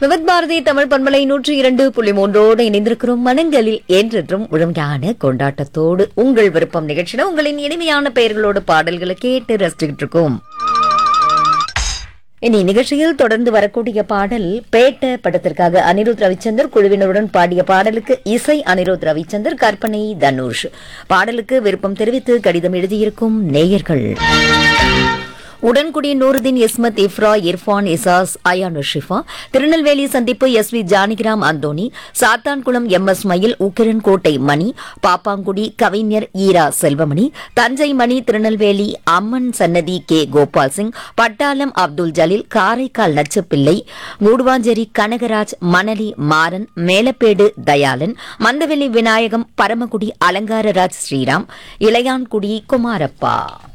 விவித் பாரதி தமிழ் பண்பலை நூற்றி இரண்டு புள்ளி மூன்றோடு இணைந்திருக்கிறோம் மனங்களில் என்றென்றும் முழுமையான கொண்டாட்டத்தோடு உங்கள் விருப்பம் நிகழ்ச்சியில உங்களின் இனிமையான பெயர்களோடு பாடல்களை கேட்டு ரசிச்சுக்கிட்டு இருக்கோம் இனி நிகழ்ச்சியில் தொடர்ந்து வரக்கூடிய பாடல் பேட்ட படத்திற்காக அனிருத் ரவிச்சந்தர் குழுவினருடன் பாடிய பாடலுக்கு இசை அனிருத் ரவிச்சந்தர் கற்பனை தனுஷ் பாடலுக்கு விருப்பம் தெரிவித்து கடிதம் எழுதியிருக்கும் நேயர்கள் உடன்குடி நூருதீன் இஸ்மத் இஃப்ரா இர்ஃபான் இசாஸ் அயானு ஷிஃபா திருநெல்வேலி சந்திப்பு S V Janakiram Anthony Sathankulam M S Mayil Ukkiran கோட்டை மணி பாப்பாங்குடி கவிஞர் ஈரா செல்வமணி தஞ்சை மணி திருநெல்வேலி அம்மன் சன்னதி கே கோபால் சிங் பட்டாளம் அப்துல் ஜலீல் காரைக்கால் நச்சுப்பிள்ளை மூடுவாஞ்சேரி கனகராஜ் மணலி மாறன் மேலப்பேடு தயாளன் மந்தவெளி விநாயகம் பரமக்குடி அலங்காரராஜ் ஸ்ரீராம் இளையான்குடி குமாரப்பா